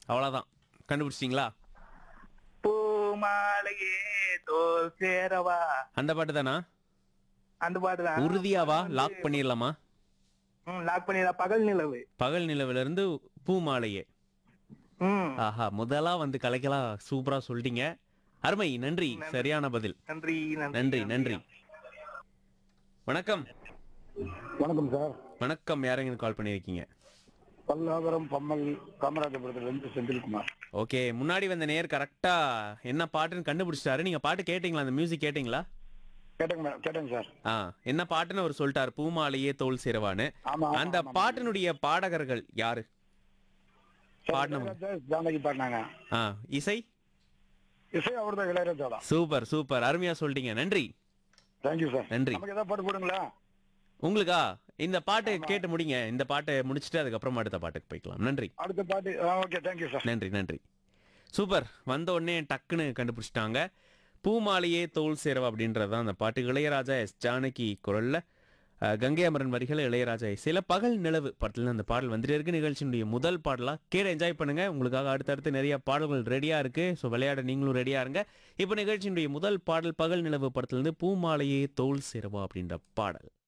அவ்வளோதான் கண்டுபிடிச்சிட்டிங்களா பூமாலையே தோல் சேரவா அந்த பாட்டு தானா அந்த பாட்டு தான் உறுதியாவா லாக் பண்ணிடலாமா லாக் பண்ணிடலாம் பகல் நிலவு பகல் நிலவுல இருந்து பூ மாலையே ம் ஆஹா முதலா வந்து கலைக்கலாம் சூப்பரா சொல்லிட்டீங்க அருமை நன்றி சரியான பதில் நன்றி நன்றி நன்றி வணக்கம் வணக்கம் சார் வணக்கம் யாருங்க கால் பண்ணியிருக்கீங்க பல்லாவரம் பம்மல் காமராஜபுரத்திலிருந்து செந்தில்குமார் ஓகே முன்னாடி வந்த நேர் கரெக்டா என்ன பாட்டுன்னு கண்டுபிடிச்சிட்டாரு நீங்க பாட்டு கேட்டீங்களா அந்த மியூசிக் கேட்டீங்களா கேட்டேங்க மேடம் கேட்டேங்க சார் ஆ என்ன பாட்டுன்னு அவர் சொல்லிட்டாரு பூமாலையே தோல் சேரவான்னு ஆமா, ஆமா, அந்த ஆமா. பாட்டினுடைய பாடகர்கள் யாரு சார், பாடினவங்க. இளையராஜா, ஜானகி பாடினாங்க ஆ இசை இசை அவர்தான் இளையராஜா தான் சூப்பர் சூப்பர் அருமையா சொல்லிட்டீங்க நன்றி தேங்க்யூ சார் நன்றி. நமக்கு ஏதாவது பாட்டு போடுங்களா உங்களுக்கா இந்த பாட்டு கேட்டு முடிங்க இந்த பாட்டை முடிச்சுட்டு அதுக்கப்புறம் அடுத்த பாட்டுக்கு போய்க்கலாம் நன்றி அடுத்த பாட்டு ஓகே தேங்க்யூ சார் நன்றி நன்றி சூப்பர் வந்த உடனே டக்குன்னு கண்டுபிடிச்சிட்டாங்க பூமாலையே தோல் சேரவா அப்படின்றது தான் அந்த பாட்டு இளையராஜா எஸ் ஜானகி குரல்ல அஹ், கங்கை அமரன் வரிகள் இளையராஜா இசையில பகல் நிலவு படத்துல அந்த பாடல் வந்துட்டே இருக்கு நிகழ்ச்சியினுடைய முதல் பாடலா கேட்டு என்ஜாய் பண்ணுங்க உங்களுக்காக அடுத்தடுத்து நிறைய பாடல்கள் ரெடியா இருக்கு ஸோ விளையாட நீங்களும் ரெடியா இருங்க இப்போ நிகழ்ச்சியினுடைய முதல் பாடல் பகல் நிலவு படத்துல இருந்து பூமாலையே தோல் சேரவா அப்படின்ற பாடல்